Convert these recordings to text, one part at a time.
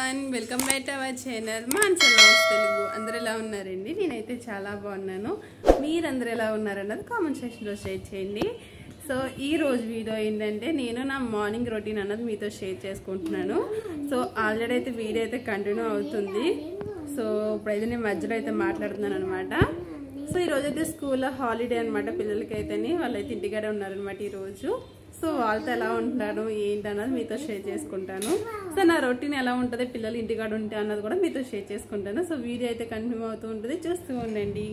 Everyone welcome back to our channel Mansal loves Telugu అందరు ఎలా ఉన్నారండి నేనైతే చాలా బాగున్నాను మీరందరూ ఎలా ఉన్నారన్నది కామెంట్ సెక్షన్లో షేర్ చేయండి సో ఈ రోజు వీడియో ఏంటంటే నేను నా మార్నింగ్ రొటీన్ అన్నది మీతో షేర్ చేసుకుంటున్నాను సో ఆల్రెడీ అయితే వీడియో అయితే కంటిన్యూ అవుతుంది సో ఇప్పుడైతే నేను మధ్యలో అయితే మాట్లాడుతున్నాను అనమాట సో ఈ రోజు అయితే స్కూల్లో హాలిడే అనమాట పిల్లలకి అయితేనే వాళ్ళైతే ఇంటికాడే ఉన్నారనమాట ఈరోజు సో వాళ్ళతో ఎలా ఉంటున్నారు ఏంటి అన్నది మీతో షేర్ చేసుకుంటాను సో నా రొటీన్ ఎలా ఉంటుంది పిల్లలు ఇంటికాడ ఉంటే అన్నది కూడా మీతో షేర్ చేసుకుంటాను సో వీడియో అయితే కంటిన్యూ అవుతూ ఉంటుంది చూస్తూ ఉండండి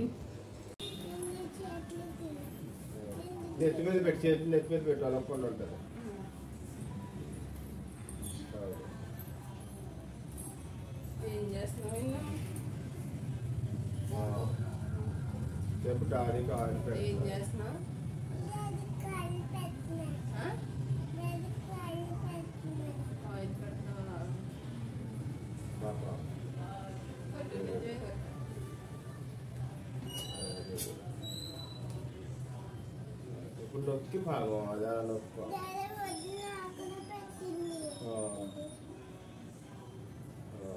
నెత్తి మీద పెట్టి చేతి నెత్తి మీద పెట్టు అలకుండా ఉంటుంది ఏం చేస్తున్నావు రేపు డాడీకి ఆయిల్ ఏం పెడతా చేస్తున్నావు ఆ? ఆయిల్ పెడుతున్నావా? పాప కంటిన్యూ చేయి. ఇప్పుడు నొక్కి భాగం అదే నొక్కు ఆ. ఆ.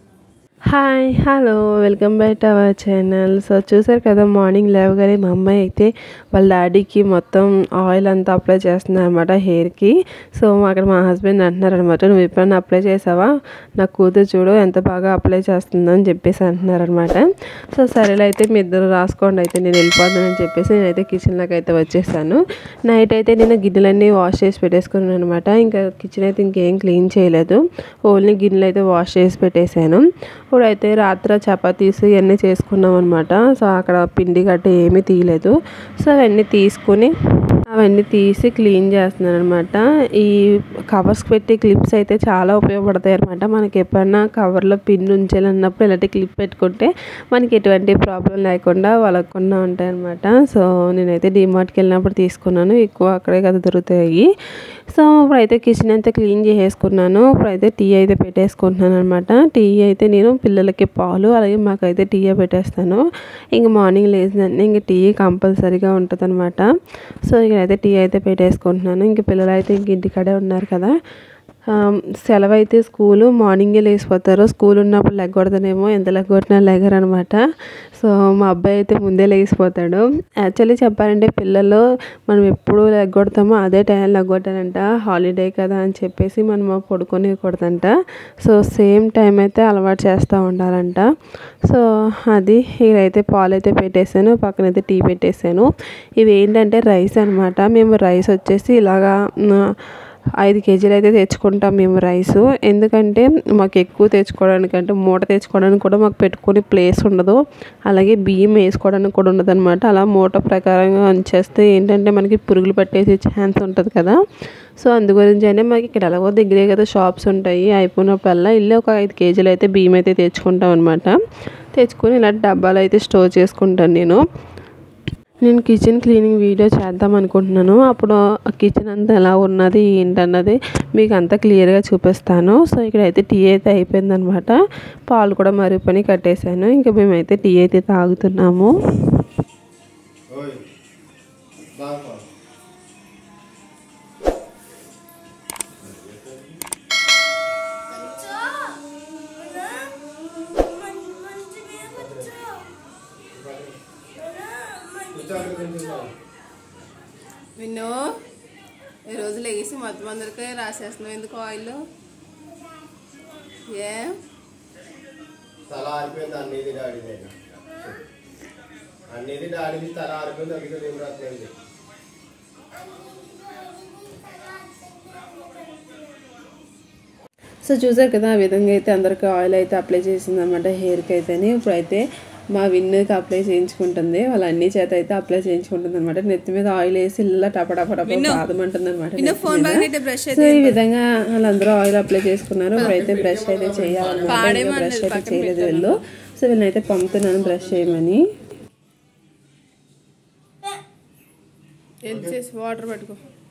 Hi hello welcome back to our channel so చూసారు కదా మార్నింగ్ లేవగానే మా అమ్మాయి అయితే వాళ్ళ డాడీకి మొత్తం ఆయిల్ అంతా అప్లై చేస్తుంది అనమాట హెయిర్కి సో అక్కడ మా హస్బెండ్ అంటున్నారు అనమాట నువ్వు ఎప్పుడైనా అప్లై చేసావా నా కూతురు చూడు ఎంత బాగా అప్లై చేస్తుందో అని చెప్పేసి అంటున్నారనమాట సో సరేలే అయితే మీ ఇద్దరు రాసుకోండి అయితే నేను వెళ్ళిపోతానని చెప్పేసి నేనైతే కిచెన్లోకి అయితే వచ్చేసాను నైట్ అయితే నేను గిన్నెలన్నీ వాష్ చేసి పెట్టేసుకున్నాను అనమాట ఇంకా కిచెన్ అయితే ఇంకేం క్లీన్ చేయలేదు ఓన్లీ గిన్నెలు అయితే వాష్ చేసి పెట్టేశాను ఇప్పుడైతే రాత్రి చపాతీస్ ఇవన్నీ చేసుకున్నాం అనమాట సో అక్కడ పిండి గట్ట ఏమీ తీయలేదు సో అవన్నీ తీసుకుని అవన్నీ తీసి క్లీన్ చేస్తున్నాను అనమాట ఈ కవర్స్ పెట్టి క్లిప్స్ అయితే చాలా ఉపయోగపడతాయి అనమాట మనకి ఎప్పుడన్నా కవర్లో పిన్ ఉంచాలన్నప్పుడు ఇలాంటి క్లిప్ పెట్టుకుంటే మనకి ఎటువంటి ప్రాబ్లం లేకుండా వలగకుండా ఉంటాయి అనమాట సో నేనైతే డిమార్ట్కి వెళ్ళినప్పుడు తీసుకున్నాను ఎక్కువ అక్కడే కదా దొరుకుతాయి సో ఇప్పుడైతే కిచెన్ అంతా క్లీన్ చేసేసుకున్నాను ఇప్పుడైతే టీ అయితే పెట్టేసుకుంటున్నాను అనమాట టీ అయితే నేను పిల్లలకి పాలు అలాగే మాకైతే టీ పెట్టేస్తాను ఇంక మార్నింగ్ లేచిందంటే ఇంక టీ కంపల్సరీగా ఉంటుంది అనమాట సో ఇక్కడైతే టీ అయితే పెట్టేసుకుంటున్నాను ఇంక పిల్లలు అయితే ఇంక ఇంటికాడే ఉన్నారు కదా సెలవు అయితే స్కూలు మార్నింగే లేచిపోతారు స్కూల్ ఉన్నప్పుడు లెగ్గొడతానేమో ఎంత లెగ్గొట్టినా లెగరు అనమాట సో మా అబ్బాయి అయితే ముందే లేచిపోతాడు యాక్చువల్లీ చెప్పాలంటే పిల్లలు మనం ఎప్పుడు లెగ్గొడతామో అదే టైం లెగ్గొట్టాలంట హాలిడే కదా అని చెప్పేసి మనం పడుకొని కొడతంట సో సేమ్ టైం అయితే అలవాటు చేస్తూ ఉండాలంట సో అది ఇదైతే పాలు అయితే పెట్టేశాను పక్కనైతే టీ పెట్టేశాను ఇవి ఏంటంటే రైస్ అనమాట మేము రైస్ వచ్చేసి ఇలాగా మ్, ఐదు కేజీలు అయితే తెచ్చుకుంటాం మేము రైస్ ఎందుకంటే మాకు ఎక్కువ తెచ్చుకోవడానికి అంటే మూట తెచ్చుకోవడానికి కూడా మాకు పెట్టుకునే ప్లేస్ ఉండదు అలాగే బియ్యం వేసుకోవడానికి కూడా ఉండదు అనమాట అలా మూట ప్రకారంగా ఉంచేస్తే ఏంటంటే మనకి పురుగులు పట్టేసే ఛాన్స్ ఉంటుంది కదా సో అందు గురించి అంటే మాకు ఇక్కడ ఎలాగో దగ్గరే కదా షాప్స్ ఉంటాయి అయిపోయినప్పుడల్లా ఇల్లు ఒక ఐదు కేజీలు అయితే బియ్యం అయితే తెచ్చుకుంటాం అనమాట తెచ్చుకొని ఇలా డబ్బాలు అయితే స్టోర్ చేసుకుంటాను నేను నేను కిచెన్ క్లీనింగ్ వీడియో చేద్దాం అనుకుంటున్నాను అప్పుడు ఆ కిచెన్ అంతా ఎలా ఉన్నది ఏంటన్నది మీకు అంతా క్లియర్గా చూపిస్తాను సో ఇక్కడైతే టీ అయితే అయిపోయిందనమాట పాలు కూడా మరిపోయి కట్టేశాను ఇంకా మేమైతే టీ అయితే తాగుతున్నాము ఓయ్ బాగా విన్నో ఈ రోజు లేసి మొత్తం అందరికీ రాసేస్తున్నావు ఎందుకు ఆయిల్ ఏ తల ఆరిపోయింది అన్నిది డాడీది అయినా అన్నిది డాడీది తల ఆరిపోయింది అందుకే నేను రాట్లేదు సో చూసారు కదా ఆ విధంగా అయితే అందరికీ ఆయిల్ అయితే అప్లై చేసింది అనమాట హెయిర్కి అయితేనే ఇప్పుడైతే మా విన్నుకి అప్లై చేయించుకుంటుంది వాళ్ళ అన్ని చేత అయితే అప్లై చేయించుకుంటుంది అనమాట నెత్తి మీద ఆయిల్ వేసి ఇలా టపటపటప బాధమంటుంది అనమాట సో ఈ విధంగా వాళ్ళందరూ ఆయిల్ అప్లై చేసుకున్నారు ఇప్పుడైతే బ్రష్ అయితే చేయాలన్నమాట బ్రష్ అయితే చేయలేదు వీళ్ళు సో వీళ్ళనైతే పంపుతున్నాను బ్రష్ చేయమని చేసి వాటర్ పట్టుకో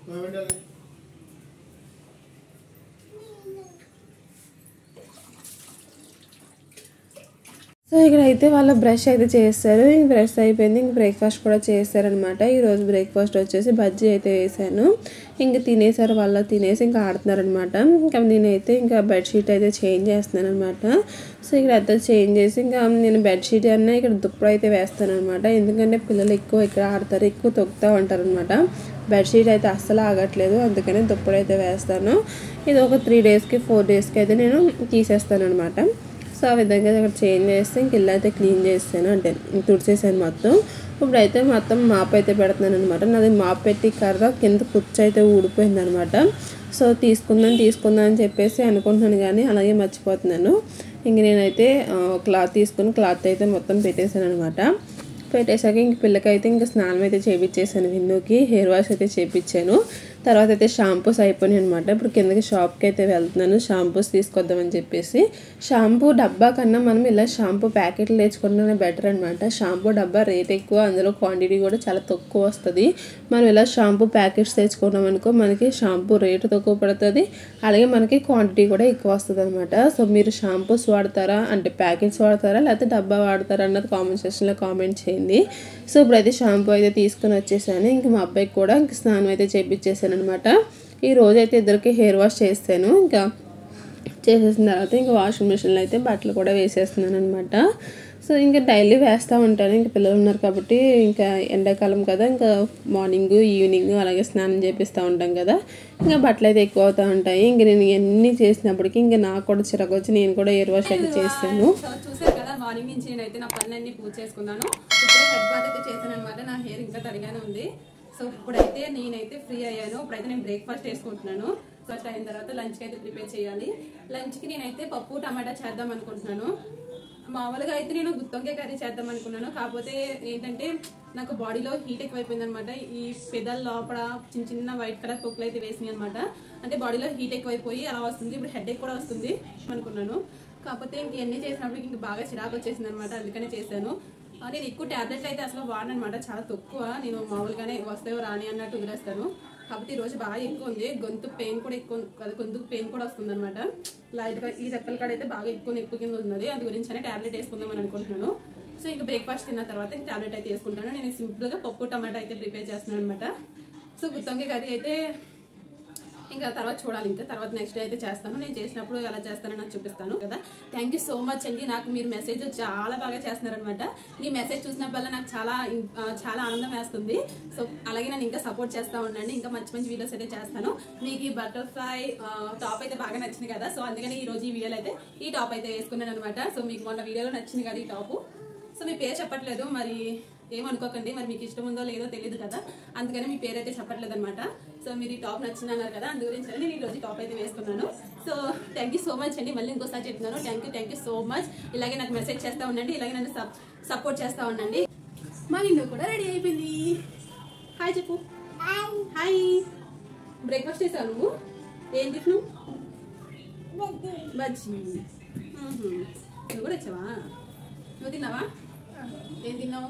సో ఇక్కడ అయితే వాళ్ళ బ్రష్ అయితే చేస్తారు ఇంక బ్రష్ అయిపోయింది ఇంక బ్రేక్ఫాస్ట్ కూడా చేస్తారనమాట ఈరోజు బ్రేక్ఫాస్ట్ వచ్చేసి బజ్జీ అయితే వేసాను ఇంకా తినేసారు వాళ్ళు తినేసి ఇంకా ఆడుతున్నారనమాట ఇంకా నేనైతే ఇంకా బెడ్షీట్ అయితే చేంజ్ చేస్తున్నాను అనమాట సో ఇక్కడ అంతా చేంజ్ చేసి ఇంకా నేను బెడ్షీట్ అన్నా ఇక్కడ దుప్పటి అయితే వేస్తాను అనమాట ఎందుకంటే పిల్లలు ఎక్కువ ఇక్కడ ఆడతారు ఎక్కువ తొక్కుతూ ఉంటారు అనమాట బెడ్షీట్ అయితే అస్సలు ఆగట్లేదు అందుకని దుప్పటి అయితే వేస్తాను ఇది ఒక త్రీ డేస్కి ఫోర్ డేస్కి అయితే నేను తీసేస్తాను అనమాట సో ఆ విధంగా ఇక్కడ చేంజ్ చేస్తే ఇంక ఇల్లు అయితే క్లీన్ చేస్తాను అంటే తుడిచేసాను మొత్తం ఇప్పుడైతే మొత్తం మాప్ అయితే పెడుతున్నాను అనమాట నాది మాప్ పెట్టి కర్ర కింద కుచ్చు అయితే ఊడిపోయింది అనమాట సో తీసుకుందాం తీసుకుందాం అని చెప్పేసి అనుకుంటున్నాను కానీ అలాగే మర్చిపోతున్నాను ఇంక నేనైతే ఆ, క్లాత్ తీసుకుని క్లాత్ అయితే మొత్తం పెట్టేశాను అనమాట పెట్టేశాక ఇంక పిల్లకైతే ఇంకా స్నానం అయితే చేపించేసాను విన్నుకి హెయిర్ వాష్ అయితే చేపించాను తర్వాత అయితే షాంపూస్ అయిపోయినాయి అనమాట ఇప్పుడు కిందకి షాప్కి అయితే వెళ్తున్నాను షాంపూస్ తీసుకొద్దామని చెప్పేసి షాంపూ డబ్బా కన్నా మనం ఇలా షాంపూ ప్యాకెట్లు తెచ్చుకుంటేనే బెటర్ అనమాట షాంపూ డబ్బా రేట్ ఎక్కువ అందులో క్వాంటిటీ కూడా చాలా తక్కువ వస్తుంది మనం ఇలా షాంపూ ప్యాకెట్స్ తెచ్చుకున్నాం అనుకో మనకి షాంపూ రేటు తక్కువ పడుతుంది అలాగే మనకి క్వాంటిటీ కూడా ఎక్కువ వస్తుంది అనమాట సో మీరు షాంపూస్ వాడతారా అంటే ప్యాకెట్స్ వాడతారా లేకపోతే డబ్బా వాడతారా అన్నది కామెంట్ సెక్షన్లో కామెంట్ చేయండి సో ఇప్పుడైతే షాంపూ అయితే తీసుకొని వచ్చేసాను ఇంక మా అబ్బాయికి కూడా ఇంక స్నానం అయితే చేపించేసాను అనమాట ఈ రోజు అయితే ఇద్దరికి హెయిర్ వాష్ చేస్తాను ఇంకా చేసేసిన తర్వాత ఇంకా వాషింగ్ మిషన్లో అయితే బట్టలు కూడా వేసేస్తున్నాను అనమాట సో ఇంకా డైలీ వేస్తూ ఉంటాను ఇంకా పిల్లలు ఉన్నారు కాబట్టి ఇంకా ఎండాకాలం కదా ఇంకా మార్నింగ్ ఈవినింగ్ అలాగే స్నానం చేపిస్తూ ఉంటాం కదా ఇంకా బట్టలు అయితే ఎక్కువ అవుతూ ఉంటాయి ఇంక నేను ఎన్ని చేసినప్పటికీ ఇంకా నాకు కూడా చిరకు వచ్చి నేను కూడా ఎయిర్ వాష్ అయితే చేస్తాను సో చూసారు కదా మార్నింగ్ నుంచి నేనైతే నా పనులన్నీ పూజ చేసుకున్నాను ఇప్పుడే హెడ్ బాత్ అయితే చేశాను అనమాట నా హెయిర్ ఇంకా తడిగానే ఉంది సో ఇప్పుడైతే నేనైతే ఫ్రీ అయ్యాను ఇప్పుడైతే నేను బ్రేక్ఫాస్ట్ వేసుకుంటున్నాను ఫస్ట్ అయిన తర్వాత లంచ్కి అయితే ప్రిపేర్ చేయాలి లంచ్కి నేనైతే పప్పు టమాటా చేద్దాం అనుకుంటున్నాను మామూలుగా అయితే నేను గుత్తొంకాయ కర్రీ చేద్దాం అనుకున్నాను కాకపోతే ఏంటంటే నాకు బాడీలో హీట్ ఎక్కువైపోయింది అనమాట ఈ పెదల లోపల చిన్న చిన్న వైట్ కలర్ పొక్కులు అయితే వేసినాయి అనమాట అంటే బాడీలో హీట్ ఎక్కువైపోయి అలా వస్తుంది ఇప్పుడు హెడ్ కూడా వస్తుంది అనుకున్నాను కాకపోతే ఇంక ఎన్ని చేసినప్పుడు ఇంక బాగా చిరాకు వచ్చేసింది అనమాట అందుకనే చేశాను ఆ, నేను ఎక్కువ టాబ్లెట్లు అయితే అసలు వాడను అనమాట చాలా తక్కువ నేను మామూలుగానే వస్తాయో రాని అన్నట్టు వదిలేస్తాను కాకపోతే ఈ రోజు బాగా ఎక్కువ ఉంది గొంతు పెయిన్ కూడా ఎక్కువ అది గొంతు పెయిన్ కూడా వస్తుంది అనమాట లైట్గా ఈ రెక్కల కాడ అయితే బాగా ఎక్కువ ఎక్కువ కింద ఉన్నది అది గురించి అనే టాబ్లెట్ వేసుకుందామని అనుకుంటున్నాను సో ఇంకా బ్రేక్ఫాస్ట్ తిన్న తర్వాత ఇంకా టాబ్లెట్ అయితే వేసుకుంటాను నేను సింపుల్గా పప్పు టమాటా అయితే ప్రిపేర్ చేస్తున్నాను అనమాట సో గుత్తొంకాయ కర్రీ అయితే ఇంకా తర్వాత చూడాలి ఇంకా తర్వాత నెక్స్ట్ డే అయితే చేస్తాను నేను చేసినప్పుడు ఎలా చేస్తానో నాకు చూపిస్తాను కదా థ్యాంక్ యూ సో మచ్ అండి నాకు మీరు మెసేజ్ చాలా బాగా చేస్తున్నారనమాట మీ మెసేజ్ చూసినప్పుడల్లా నాకు చాలా ఇన్- ఆ, చాలా ఆనందం వేస్తుంది సో అలాగే నేను ఇంకా సపోర్ట్ చేస్తా ఉండండి ఇంకా మంచి మంచి వీడియోస్ అయితే చేస్తాను మీకు ఈ బటర్ఫ్లై టాప్ అయితే బాగా నచ్చింది కదా సో అందుకని ఈ రోజు ఈ వీడియోలో అయితే ఈ టాప్ అయితే వేసుకున్నాను అనమాట సో మీకు మొన్న వీడియోలో నచ్చింది కదా ఈ టాప్ సో మీ పేరు చెప్పట్లేదు మరి ఏమనుకోకండి మరి మీకు ఇష్టం ఉందో లేదో తెలియదు కదా అందుకని మీ పేరు అయితే చెప్పట్లేదు అనమాట సో మీరు ఈ టాప్ నచ్చింది అన్నారు కదా అందు గురించి నేను ఈ రోజు టాప్ అయితే వేసుకున్నాను so thank you so much అండి మళ్ళీ ఇంకోసారి చెప్తున్నాను thank you thank you so much ఇలాగే నాకు మెసేజ్ చేస్తూ ఉండండి ఇలాగే నన్ను సపోర్ట్ చేస్తూ ఉండండి మా నిన్ను కూడా రెడీ అయిపోయింది హాయ్ చెప్పు హాయ్ బ్రేక్ఫాస్ట్ చేసావు నువ్వు ఏం టిఫిన్ బజ్జీ మ్మ్హ. నువ్వు కూడా వచ్చావా నువ్వు తిన్నావా ఏం తిన్నావు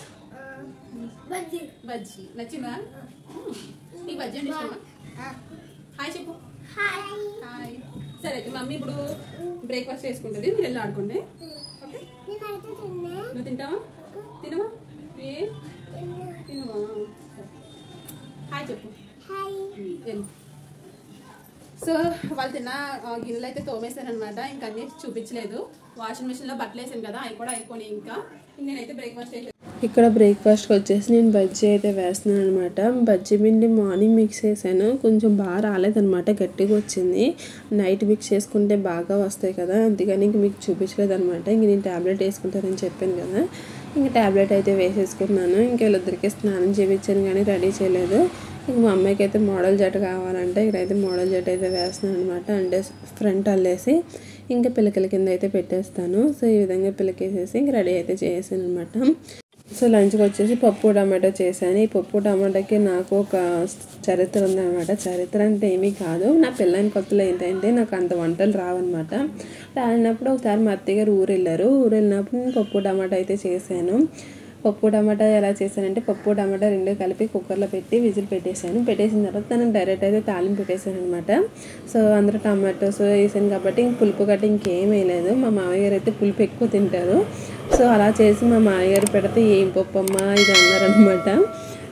బజ్జీ నచ్చిందా మ్మ్. నీకు బజ్జీ అంటే ఇష్టమా హాయ్ చెప్పు హాయ్ సరే అయితే మమ్మీ ఇప్పుడు బ్రేక్ఫాస్ట్ చేసుకుంటుంది మీరు వెళ్ళి ఆడుకోండి ఓకే నువ్వు తింటావా తినవా ఏ తినవా హాయ్ చెప్పు మ్మ్. వెళ్ళు సో వాళ్ళు తిన్న ఆ, గిన్నెలు అయితే తోమేశాను అనమాట ఇంకా అన్ని చూపించలేదు వాషింగ్ మిషన్ లో బట్టలు వేసాను కదా అవి కూడా అయిపోయినాయి ఇంకా నేనైతే బ్రేక్ఫాస్ట్ చేసాను ఇక్కడ బ్రేక్ఫాస్ట్కి వచ్చేసి నేను బజ్జీ అయితే వేస్తున్నాను అనమాట బజ్జీ పిండి మార్నింగ్ మిక్స్ చేశాను కొంచెం బాగా రాలేదనమాట గట్టిగా వచ్చింది నైట్ మిక్స్ చేసుకుంటే బాగా వస్తాయి కదా అందుకని ఇంక మీకు చూపించలేదు అనమాట ఇంక నేను ట్యాబ్లెట్ వేసుకుంటానని చెప్పాను కదా ఇంక ట్యాబ్లెట్ అయితే వేసేసుకున్నాను ఇంక వీళ్ళిద్దరికి స్నానం చేయించాను కానీ రెడీ చేయలేదు ఇంక మా అమ్మాయికి అయితే మోడల్ జట కావాలంటే ఇక్కడైతే మోడల్ జట అయితే వేస్తున్నాను అనమాట అంటే ఫ్రంట్ అల్లేసి ఇంకా పిల్లకల కింద అయితే పెట్టేస్తాను సో ఈ విధంగా పిల్లకేసేసి ఇంక రెడీ అయితే చేసాను అనమాట సో లంచ్కి వచ్చేసి పప్పు టమాటో చేశాను ఈ పప్పు టమాటోకి నాకు ఒక చరిత్ర ఉందన్నమాట చరిత్ర అంటే ఏమీ కాదు నా పిల్లని కొత్తలో ఏంటంటే నాకు అంత వంటలు రావన్నమాట రానప్పుడు ఒకసారి మా అత్తయ్య గారు ఊరు వెళ్ళారు ఊరు వెళ్ళినప్పుడు నేను పప్పు టమాటో అయితే చేశాను పప్పు టమాటా ఎలా చేశానంటే పప్పు టమాటా రెండు కలిపి కుక్కర్లో పెట్టి విజిల్ పెట్టేశాను పెట్టేసిన తర్వాత నేను డైరెక్ట్ అయితే తాలింపు పెట్టేశాను అనమాట సో అందరూ టమాటోస్ వేసాను కాబట్టి ఇంక పులుపు గట్ట ఇంకేం వేయలేదు మా మామయ్య గారు అయితే పులుపు ఎక్కువ తింటారు సో అలా చేసి మా మామయ్య గారు పెడితే ఏం పప్పు అమ్మా ఇది అన్నారనమాట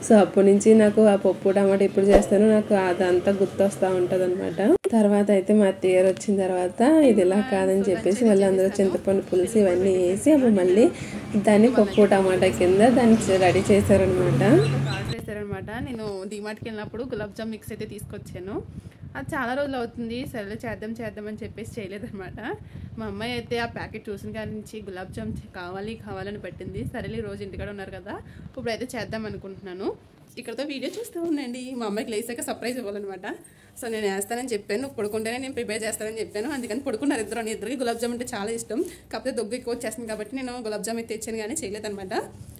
సో అప్పటి నుంచి నాకు ఆ పప్పు టమాటా ఎప్పుడు చేస్తానో నాకు అదంతా గుర్తొస్తూ ఉంటుంది అనమాట తర్వాత అయితే మా అత్తయ్య గారు వచ్చిన తర్వాత ఇది ఇలా కాదని చెప్పేసి మళ్ళీ అందులో చింతపండు పులుసు ఇవన్నీ వేసి అప్పుడు మళ్ళీ దాన్ని పప్పు టమాటా కింద దాన్ని రెడీ చేశారనమాట ఆర్డర్ చేశారనమాట నేను డిమార్ట్కి వెళ్ళినప్పుడు గులాబ్ జామ్ మిక్స్ అయితే తీసుకొచ్చాను అది చాలా రోజులు అవుతుంది సరే చేద్దాం చేద్దాం అని చెప్పేసి చేయలేదన్నమాట మా అమ్మాయి అయితే ఆ ప్యాకెట్ చూసిన కాడి నుంచి గులాబ్ జామ్ కావాలి కావాలని పెట్టింది సరేలే ఈ రోజు ఇంటికాడ ఉన్నారు కదా ఇప్పుడైతే చేద్దాం అనుకుంటున్నాను ఇక్కడతో వీడియో చూస్తూ ఉండండి మా అమ్మాయికి లేసాక సర్ప్రైజ్ ఇవ్వాలన్నమాట సో నేను వేస్తానని చెప్పాను పడుకుంటేనే నేను ప్రిపేర్ చేస్తానని చెప్పాను అందుకని పడుకున్నారు ఇద్దరు ఇద్దరికి గులాబ్ జామ్ అంటే చాలా ఇష్టం కాకపోతే దొగ్గు ఎక్కువ వచ్చేస్తుంది కాబట్టి నేను గులాబ్ జామ్ అయితే తెచ్చాను కానీ చేయలేదన్నమాట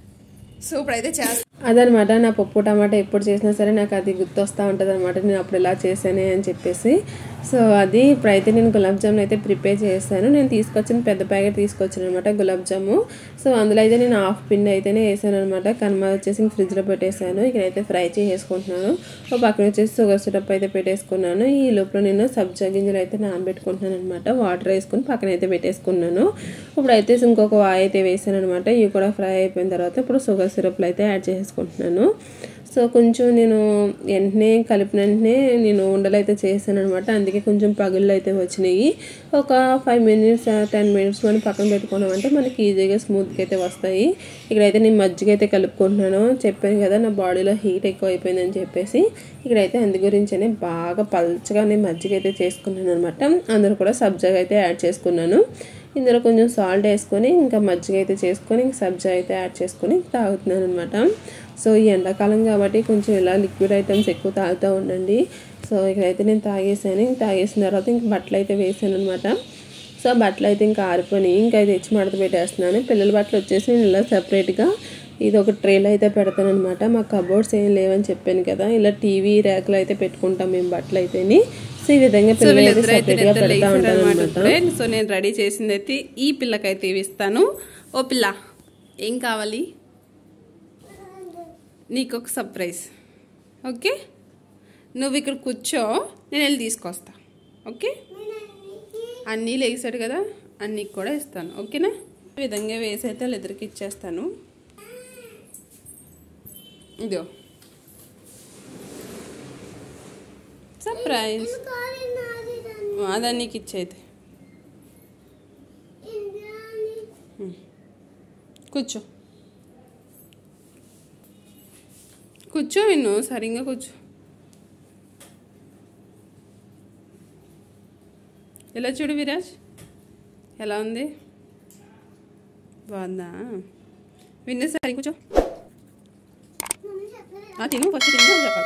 సో ఇప్పుడైతే చేస్తాను అదనమాట నా పప్పు టమాటా ఎప్పుడు చేసినా సరే నాకు అది గుర్తొస్తూ ఉంటుంది అనమాట నేను అప్పుడు ఇలా చేశానే అని చెప్పేసి సో అది ఇప్పుడైతే నేను గులాబ్ జామున్ అయితే ప్రిపేర్ చేశాను నేను తీసుకొచ్చిన పెద్ద ప్యాకెట్ తీసుకొచ్చాను అనమాట గులాబ్ జాము సో అందులో అయితే నేను హాఫ్ పిండి అయితేనే వేసాను అనమాట కనుమ వచ్చేసి ఫ్రిడ్జ్లో పెట్టేశాను ఇక్కడైతే ఫ్రై చేసుకుంటున్నాను ఒక పక్కన వచ్చేసి షుగర్ సిరప్ అయితే పెట్టేసుకున్నాను ఈ లోపల నేను సబ్జా గింజలు అయితే నానబెట్టుకుంటున్నాను అనమాట వాటర్ వేసుకుని పక్కన అయితే పెట్టేసుకున్నాను ఇప్పుడైతే ఇంకొక వాయి అయితే వేసాను అనమాట ఇవి కూడా ఫ్రై అయిపోయిన తర్వాత ఇప్పుడు షుగర్ సిరప్లు అయితే యాడ్ చేసుకుంటున్నాను సో కొంచెం నేను వెంటనే కలిపిన వెంటనే నేను ఉండలు అయితే చేశాను అనమాట అందుకే కొంచెం పగుళ్ళు అయితే వచ్చినాయి ఒక ఫైవ్ మినిట్స్ టెన్ మినిట్స్ మనం పక్కన పెట్టుకున్నామంటే మనకి ఈజీగా స్మూత్గా అయితే వస్తాయి ఇక్కడైతే నేను మజ్జిగ అయితే కలుపుకుంటున్నాను చెప్పాను కదా నా బాడీలో హీట్ ఎక్కువ అయిపోయిందని చెప్పేసి ఇక్కడైతే అందు గురించనే బాగా పల్చగా నేను మజ్జిగ అయితే చేసుకున్నాను అనమాట అందరూ కూడా సబ్జాగా అయితే యాడ్ చేసుకున్నాను ఇందులో కొంచెం సాల్ట్ వేసుకొని ఇంకా మజ్జిగ అయితే చేసుకొని ఇంకా సబ్జా అయితే యాడ్ చేసుకొని తాగుతున్నాను అనమాట సో ఈ ఎండాకాలం కాబట్టి కొంచెం ఇలా లిక్విడ్ ఐటమ్స్ ఎక్కువ తాగుతూ ఉండండి సో ఇక్కడైతే నేను తాగేసాను ఇంక తాగేసిన తర్వాత ఇంక బట్టలు అయితే వేసాను అనమాట సో బట్టలు అయితే ఇంకా ఆరిపోయి ఇంకా అయితే తెచ్చి మడత పెట్టేస్తున్నాను పిల్లల బట్టలు వచ్చేసి నేను ఇలా సపరేట్గా ఇది ఒక ట్రేలో అయితే పెడతాను అనమాట మా కబోర్డ్స్ ఏం లేవని చెప్పాను కదా ఇలా టీవీ ర్యాక్లు అయితే పెట్టుకుంటాం మేము బట్టలు అయితేని సో ఈ విధంగా సో పిల్లలు అయితే వీళ్ళిద్దరు అయితే సపరేట్గా నిద్ర పెడతా ఉంటాను లేచారనమాట అనమాట ఇప్పుడే సో నేను రెడీ చేసింది అయితే ఈ పిల్లకైతే ఇవి ఇస్తాను ఓ పిల్ల ఏం కావాలి నీకు ఒక సర్ప్రైజ్ ఓకే నువ్వు ఇక్కడ కూర్చో నేను వెళ్ళి తీసుకొస్తా ఓకే అన్నీ లేసాడు కదా అన్నీ కూడా ఇస్తాను ఓకేనా ఈ విధంగా వేసి అయితే వాళ్ళిద్దరికి ఇచ్చేస్తాను ఇదో సర్ప్రైజ్ అదా నీకు ఇచ్చేది కూర్చో కూర్చో విన్ను సరిగ్గా కూర్చో ఎలా చూడు విరాజ్ ఎలా ఉంది బాగుందా విన్ను సరి కూర్చో ఆ, తిను ఫస్ట్ తిను చెప్పాలి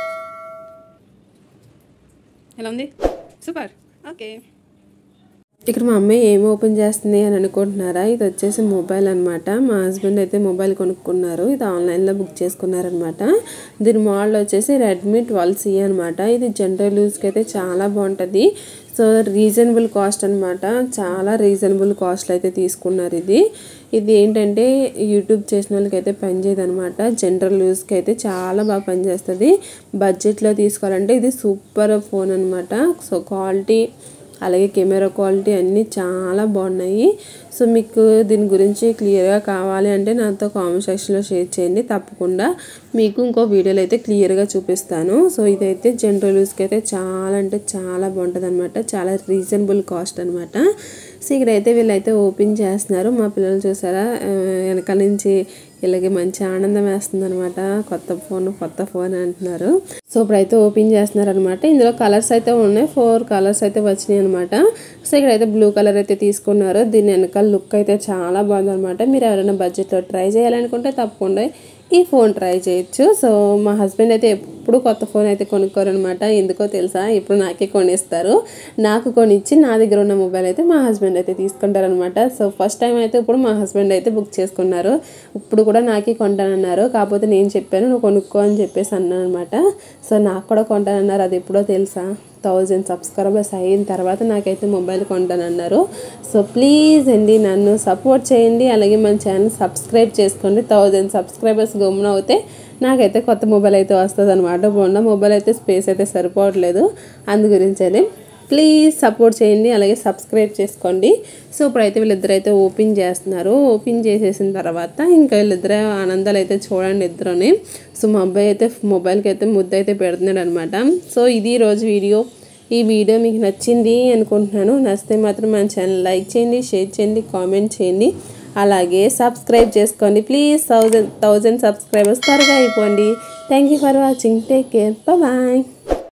ఎలా ఉంది సూపర్ ఓకే ఇక్కడ మా అమ్మాయి ఏం ఓపెన్ చేస్తుంది అని అనుకుంటున్నారా ఇది వచ్చేసి మొబైల్ అనమాట మా హస్బెండ్ అయితే మొబైల్ కొనుక్కున్నారు ఇది ఆన్లైన్లో బుక్ చేసుకున్నారనమాట దీని మోడల్ వచ్చేసి రెడ్మీ ట్వెల్వ్ సి అనమాట ఇది జనరల్ యూస్కి అయితే చాలా బాగుంటుంది సో రీజనబుల్ కాస్ట్ అనమాట చాలా రీజనబుల్ కాస్ట్లో అయితే తీసుకున్నారు ఇది ఇది ఏంటంటే యూట్యూబ్ చేసిన వాళ్ళకి అయితే పనిచేయదు అనమాట జనరల్ యూస్కి అయితే చాలా బాగా పనిచేస్తుంది బడ్జెట్లో తీసుకోవాలంటే ఇది సూపర్ ఫోన్ అనమాట సో క్వాలిటీ అలాగే కెమెరా క్వాలిటీ అన్నీ చాలా బాగున్నాయి సో మీకు దీని గురించి క్లియర్గా కావాలి అంటే నాతో కామెంట్ సెక్షన్లో షేర్ చేయండి తప్పకుండా మీకు ఇంకో వీడియోలో అయితే క్లియర్గా చూపిస్తాను సో ఇదైతే జనరల్ యూస్కి అయితే చాలా అంటే చాలా బాగుంటుంది అనమాట చాలా రీజనబుల్ కాస్ట్ అనమాట సో ఇక్కడైతే వీళ్ళైతే ఓపెన్ చేస్తున్నారు మా పిల్లలు చూసారా ఆ, వెనకాల నుంచి ఇలాగే మంచి ఆనందం వేస్తుంది అనమాట కొత్త ఫోన్ కొత్త ఫోన్ అంటున్నారు సో ఇప్పుడైతే ఓపెన్ చేస్తున్నారు అనమాట ఇందులో కలర్స్ అయితే ఉన్నాయి ఫోర్ కలర్స్ అయితే వచ్చినాయి అనమాట సో ఇక్కడైతే బ్లూ కలర్ అయితే తీసుకున్నారు దీని వెనకాల లుక్ అయితే చాలా బాగుంది అనమాట మీరు ఎవరైనా బడ్జెట్లో ట్రై చేయాలనుకుంటే తప్పకుండా ఈ ఫోన్ ట్రై చేయొచ్చు సో మా హస్బెండ్ అయితే ఎప్పుడు కొత్త ఫోన్ అయితే కొనుక్కోరనమాట ఎందుకో తెలుసా ఇప్పుడు నాకే కొనిస్తారు నాకు కొనిచ్చి నా దగ్గర ఉన్న మొబైల్ అయితే మా హస్బెండ్ అయితే తీసుకుంటారనమాట సో ఫస్ట్ టైం అయితే ఇప్పుడు మా హస్బెండ్ అయితే బుక్ చేసుకున్నారు ఇప్పుడు కూడా నాకే కొంటానన్నారు కాకపోతే నేను చెప్పాను నువ్వు కొనుక్కో అని చెప్పేసి అన్నాను అనమాట సో నాకు కూడా కొంటానన్నారు అది ఎప్పుడో తెలుసా థౌజండ్ సబ్స్క్రైబర్స్ అయిన తర్వాత నాకైతే మొబైల్ కొంటానన్నారు సో ప్లీజ్ అండి నన్ను సపోర్ట్ చేయండి అలాగే మన ఛానల్ సబ్స్క్రైబ్ చేసుకోండి థౌజండ్ సబ్స్క్రైబర్స్ గమ్మున అవుతే నాకైతే కొత్త మొబైల్ అయితే వస్తుంది అనమాట ఉన్న మొబైల్ అయితే స్పేస్ అయితే సరిపోవట్లేదు అందు గురించి ప్లీజ్ సపోర్ట్ చేయండి అలాగే సబ్స్క్రైబ్ చేసుకోండి సో ఇప్పుడైతే వీళ్ళిద్దరు అయితే ఓపెన్ చేస్తున్నారు ఓపెన్ చేసేసిన తర్వాత ఇంకా వీళ్ళిద్దరు ఆనందాలు అయితే చూడండి ఇద్దరుని సో మా అబ్బాయి అయితే మొబైల్కి అయితే ముద్ద అయితే పెడుతున్నాడు అనమాట సో ఇది రోజు వీడియో ఈ వీడియో మీకు నచ్చింది అనుకుంటున్నాను నచ్చితే మాత్రం మన ఛానల్ లైక్ చేయండి షేర్ చేయండి కామెంట్ చేయండి అలాగే సబ్స్క్రైబ్ చేసుకోండి ప్లీజ్ థౌజండ్ థౌజండ్ సబ్స్క్రైబర్స్ త్వరగా అయిపోండి thank you for watching take care bye